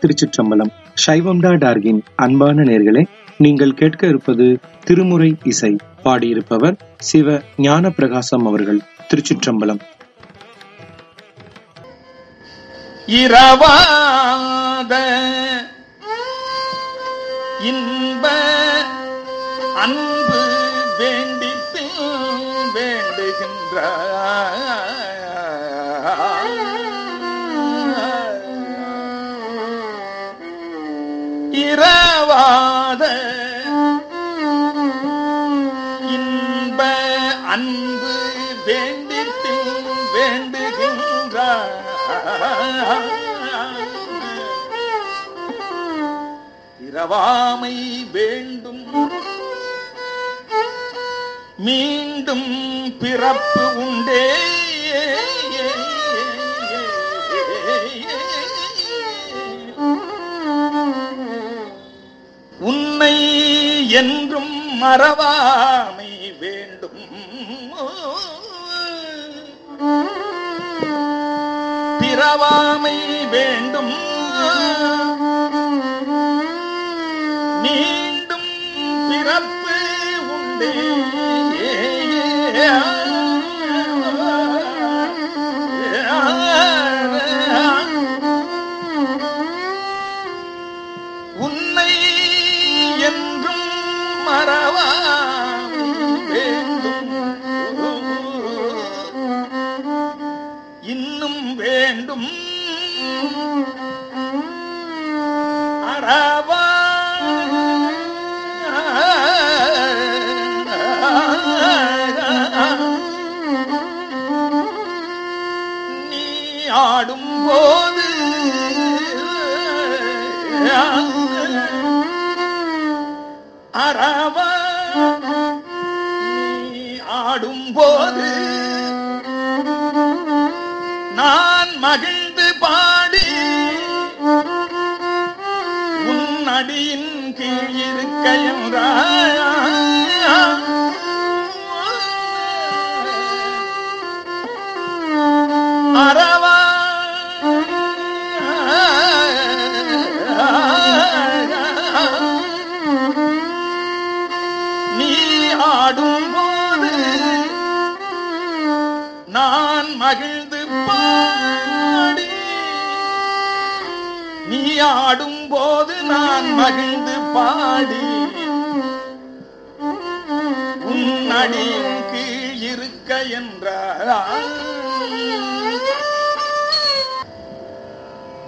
திருச்சிற்றம்பலம் சைவம்டா டார்கின் அன்பான நேர்களே நீங்கள் கேட்க இருப்பது திருமுறை இசை பாடியிருப்பவர் சிவ ஞான பிரகாசம் அவர்கள் திருச்சிற்றம்பலம் இரவாத இன்ப அன்பு வேண்டித்து வேண்டுகின்ற இரவாத இன்ப அன்பு வேண்டித்து வேண்டுகின்ற இரவாமை வேண்டும் மீண்டும் பிறப்பு உண்டே உன்னை என்றும் மறவாமை வேண்டும் பிறவாமை வேண்டும் மீண்டும் பிறப்பு உண்டே உன்னை என்றும் மறவாமை வேண்டும் இன்னும் வேண்டும் அறவா நீ ஆடும் போது அறவா நீ ஆடும் போது நான் மகிழ்ந்து பாடி உன் அடியின் கீழ் இருக்க என்றாய் அறவா நீ ஆடும் போது நான் மகிழ்ந்து பாடி நீ ஆடும் போது நான் மகிழ்ந்து பாடி உன் அடியின் கீழ் இருக்க என்றார்